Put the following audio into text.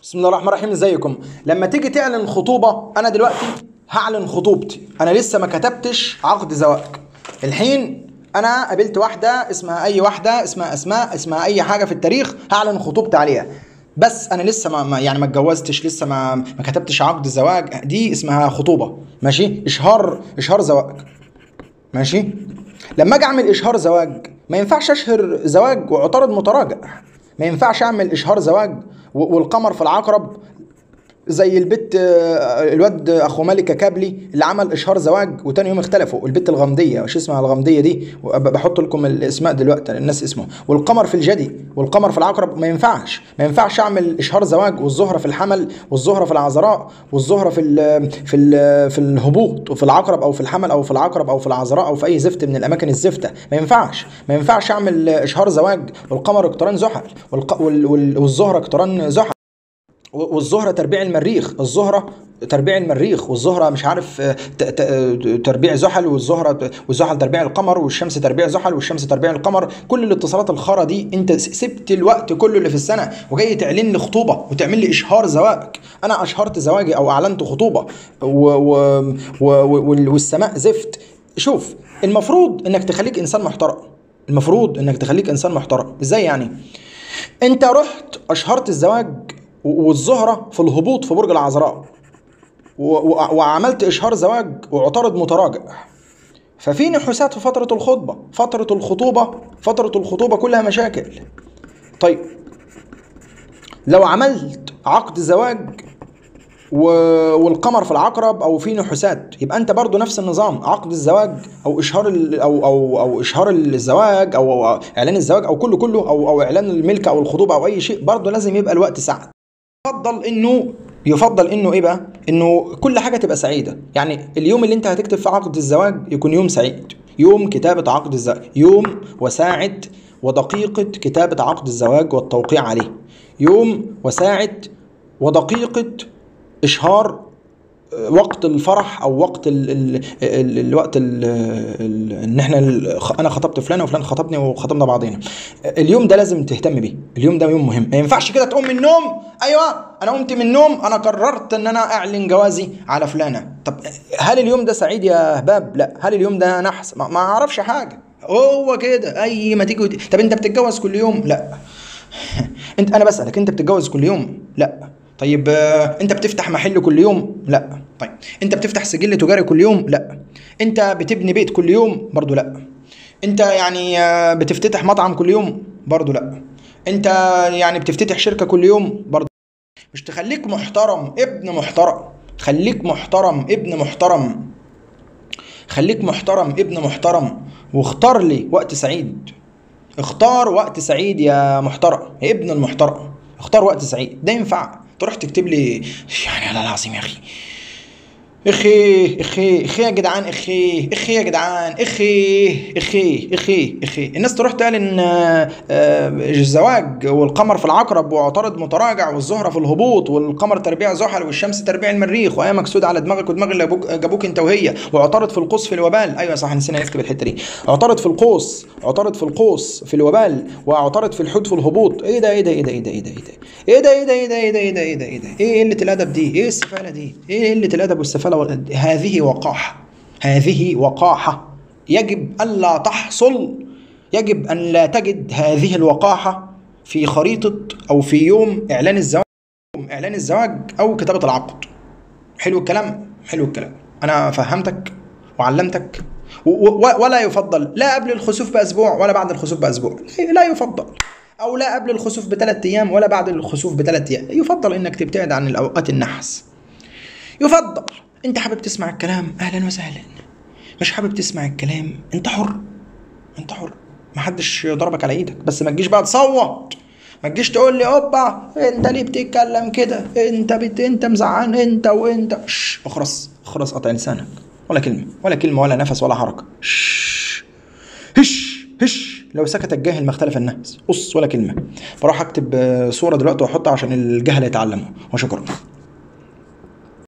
بسم الله الرحمن الرحيم ازيكم لما تيجي تعلن خطوبه انا دلوقتي هعلن خطوبتي انا لسه ما كتبتش عقد زواج الحين انا قابلت واحده اسمها اي واحده اسمها اسماء اسمها اي حاجه في التاريخ هعلن خطوبتي عليها بس انا لسه ما ما- يعني ما اتجوزتش لسه ما ما كتبتش عقد زواج دي اسمها خطوبه ماشي اشهار اشهار زواج ماشي لما اجي اعمل اشهار زواج ما ينفعش اشهر زواج وعطارد متراجع ما ينفعش اعمل اشهار زواج و- والقمر في العقرب زي البت آه، الواد اخو ملكه كابلي اللي عمل اشهار زواج وتاني يوم اختلفوا البت الغامديه وش اسمها الغامديه دي وب- بحط لكم الاسماء دلوقتي الناس اسمه والقمر في الجدي والقمر في العقرب ما ينفعش ما ينفعش اعمل اشهار زواج والزهره في الحمل والزهره في العذراء والزهره في ال في ال في الهبوط وفي العقرب او في الحمل او في العقرب او في العذراء او في اي زفت من الاماكن الزفته ما ينفعش ما ينفعش اعمل اشهار زواج والقمر اقتران زحل والق- وال- وال- والزهره اقتران زحل والزهره تربيع المريخ الزهره تربيع المريخ والزهره مش عارف آه، ت- ت- تربيع زحل والزهره والزحل تربيع القمر والشمس تربيع زحل والشمس تربيع القمر كل الاتصالات الخرا دي انت س- سبت الوقت كله اللي في السنه وجاي تعلن لي خطوبه وتعمل لي اشهار زواج انا اشهرت زواجي او اعلنت خطوبه و و و وال- والسماء زفت شوف المفروض انك تخليك انسان محترم المفروض انك تخليك انسان محترم ازاي يعني انت رحت اشهرت الزواج و- والزهره في الهبوط في برج العذراء و- و- وعملت اشهار زواج وعطارد متراجع ففي نحوسات في فتره الخطبه فتره الخطوبه فتره الخطوبه كلها مشاكل طيب لو عملت عقد زواج و... والقمر في العقرب او في نحوسات يبقى انت برضو نفس النظام عقد الزواج او اشهار ال... او او او اشهار الزواج او, أو اعلان الزواج او كله كله او او اعلان الملك او الخطوبه او اي شيء برضو لازم يبقى الوقت سعد يفضل انه يفضل انه ايه بقى انه كل حاجه تبقى سعيده يعني اليوم اللي انت هتكتب فيه عقد الزواج يكون يوم سعيد يوم كتابه عقد الزواج يوم وساعه ودقيقه كتابه عقد الزواج والتوقيع عليه يوم وساعه ودقيقه اشهار وقت الفرح او وقت ال ال ال الوقت ال ال ان احنا ال انا خطبت فلانه وفلان خطبني وخطبنا بعضينا اليوم ده لازم تهتم بيه اليوم ده يوم مهم ما ينفعش كده تقوم من النوم ايوه انا قمت من النوم انا قررت ان انا اعلن جوازي على فلانه طب هل اليوم ده سعيد يا هباب لا هل اليوم ده نحس ما ما اعرفش حاجه هو كده اي ما تيجي طب انت بتتجوز كل يوم لا انت انا بسالك انت بتتجوز كل يوم لا طيب آه، انت بتفتح محل كل يوم لا طيب انت بتفتح سجل تجاري كل يوم لا انت بتبني بيت كل يوم برضو لا انت يعني آه، بتفتتح مطعم كل يوم برضو لا انت يعني بتفتتح شركة كل يوم برضو مش تخليك محترم ابن محترم خليك محترم ابن محترم خليك محترم ابن محترم واختار لي وقت سعيد اختار وقت سعيد يا محترم يا ابن المحترم اختار وقت سعيد ده ينفع تروح تكتب لي يعني الله العظيم يا اخي اخي اخي اخي يا جدعان اخي اخي يا جدعان اخي اخي اخي اخي الناس تروح تعلن آه، آه، الزواج والقمر في العقرب وعطارد متراجع والزهره في الهبوط والقمر تربيع زحل والشمس تربيع المريخ وهي مكسود على دماغك ودماغ اللي أبوك- جابوك انت وهي وعطارد في القوس في الوبال ايوه صح نسينا نكتب الحته دي عطارد في القوس عطارد في القوس في الوبال وعطارد في الحوت في الهبوط ايه ده ايه ده ايه ده ايه ده ايه ده ايه ده ايه ده ايه ده ايه ده ايه ده ايه ده ايه ده ايه قله الادب دي ايه السفاله دي ايه قله الادب والسفاله وال- هذه وقاحه هذه وقاحه يجب الا تحصل يجب ان لا تجد هذه الوقاحه في خريطه او في يوم اعلان الزواج يوم اعلان الزواج او كتابه العقد حلو الكلام حلو الكلام انا فهمتك وعلمتك و- و- ولا يفضل لا قبل الخسوف باسبوع ولا بعد الخسوف باسبوع لا يفضل او لا قبل الخسوف بثلاث ايام ولا بعد الخسوف بثلاث ايام يفضل انك تبتعد عن الاوقات النحس يفضل انت حابب تسمع الكلام اهلا وسهلا مش حابب تسمع الكلام انت حر انت حر محدش ضربك على ايدك بس ما تجيش بقى تصوت ما تجيش تقول لي اوبا انت ليه بتتكلم كده انت بت... انت مزعل انت وانت شش اخرس اخرس قطع لسانك ولا كلمه ولا كلمه ولا نفس ولا حركه شش هش هش لو سكت الجاهل ما اختلف الناس قص ولا كلمه بروح اكتب آه، صوره دلوقتي واحطها عشان الجهل يتعلموا وشكرا